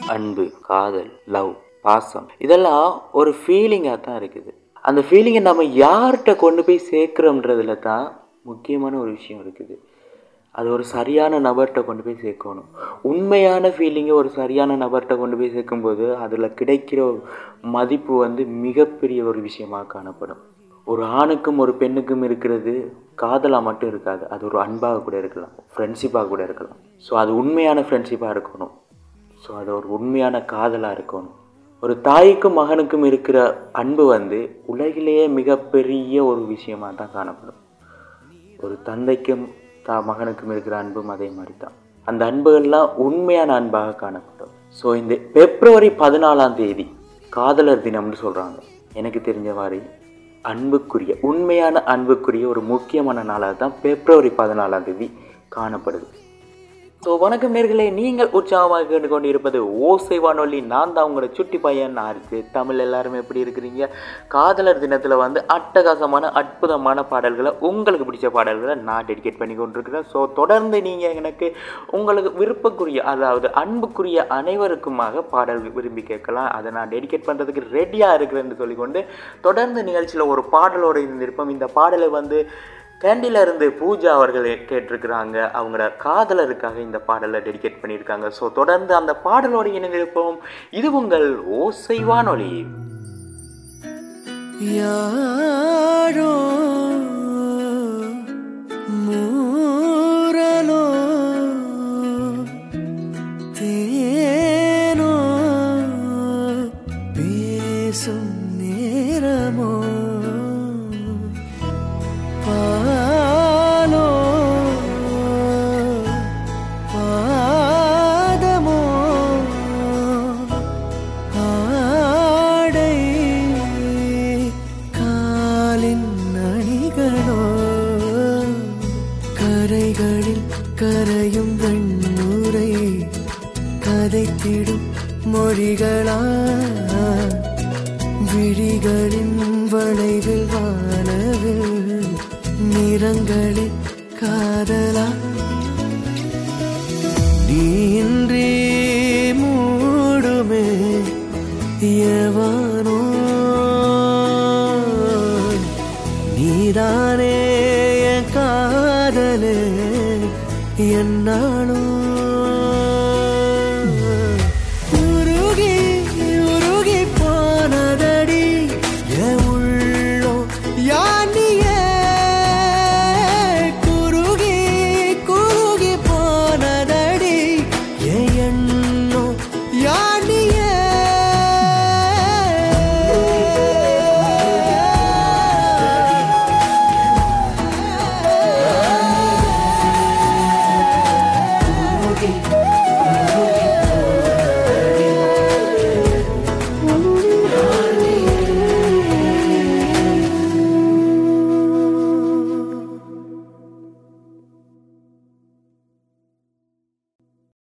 அன்பு காதல் லவ் பாசம் இதெல்லாம் ஒரு ஃபீலிங்காக தான் இருக்குது அந்த ஃபீலிங்கை நம்ம யார்கிட்ட கொண்டு போய் சேர்க்குறோன்றதுல தான் முக்கியமான ஒரு விஷயம் இருக்குது அது ஒரு சரியான நபர்கிட்ட கொண்டு போய் சேர்க்கணும் உண்மையான ஃபீலிங்கை ஒரு சரியான நபர்கிட்ட கொண்டு போய் சேர்க்கும்போது அதில் கிடைக்கிற மதிப்பு வந்து மிகப்பெரிய ஒரு விஷயமாக காணப்படும் ஒரு ஆணுக்கும் ஒரு பெண்ணுக்கும் இருக்கிறது காதலாக மட்டும் இருக்காது அது ஒரு அன்பாக கூட இருக்கலாம் ஃப்ரெண்ட்ஷிப்பாக கூட இருக்கலாம் ஸோ அது உண்மையான ஃப்ரெண்ட்ஷிப்பாக இருக்கணும் ஸோ அது ஒரு உண்மையான காதலாக இருக்கணும் ஒரு தாய்க்கும் மகனுக்கும் இருக்கிற அன்பு வந்து உலகிலேயே மிகப்பெரிய ஒரு விஷயமாக தான் காணப்படும் ஒரு தந்தைக்கும் தா மகனுக்கும் இருக்கிற அன்பும் அதே மாதிரி தான் அந்த அன்புகள்லாம் உண்மையான அன்பாக காணப்படும் ஸோ இந்த பிப்ரவரி பதினாலாம் தேதி காதலர் தினம்னு சொல்கிறாங்க எனக்கு தெரிஞ்ச மாதிரி அன்புக்குரிய உண்மையான அன்புக்குரிய ஒரு முக்கியமான நாளாக தான் பிப்ரவரி பதினாலாம் தேதி காணப்படுது ஸோ வணக்கம் நேர்களே நீங்கள் உற்சாகமாக கேட்டுக்கொண்டு இருப்பது ஓசை வானொலி நான் தான் உங்களோட சுட்டி பையன் ஆர்ஜி தமிழ் எல்லாருமே எப்படி இருக்கிறீங்க காதலர் தினத்தில் வந்து அட்டகாசமான அற்புதமான பாடல்களை உங்களுக்கு பிடிச்ச பாடல்களை நான் டெடிகேட் பண்ணி கொண்டிருக்கிறேன் ஸோ தொடர்ந்து நீங்கள் எனக்கு உங்களுக்கு விருப்பக்குரிய அதாவது அன்புக்குரிய அனைவருக்குமாக பாடல் விரும்பி கேட்கலாம் அதை நான் டெடிகேட் பண்ணுறதுக்கு ரெடியாக இருக்கிறேன்னு சொல்லிக்கொண்டு தொடர்ந்து நிகழ்ச்சியில் ஒரு பாடலோடு இருந்திருப்போம் இந்த பாடலை வந்து கேண்டில இருந்து பூஜா அவர்கள் கேட்டிருக்கிறாங்க அவங்களோட காதலருக்காக இந்த பாடலை டெடிகேட் பண்ணியிருக்காங்க ஸோ தொடர்ந்து அந்த பாடலோடு இணைந்திருப்போம் இது உங்கள் ஓசை வானொலி யாரோ மூரலோ தேனோ பேசும் நேரமோ பாலோ பாதமோ ஆடை காலின் அணிகளோ கரைகளில் கரையும் வெண்ணுரை கதைத்திடும் மொழிகளா விழிகளின் வளைவில் வானவில் நிறங்களில் காதலா நீன்றி மூடுமே எவனோ நீதானே என் காதலே என்னாலும்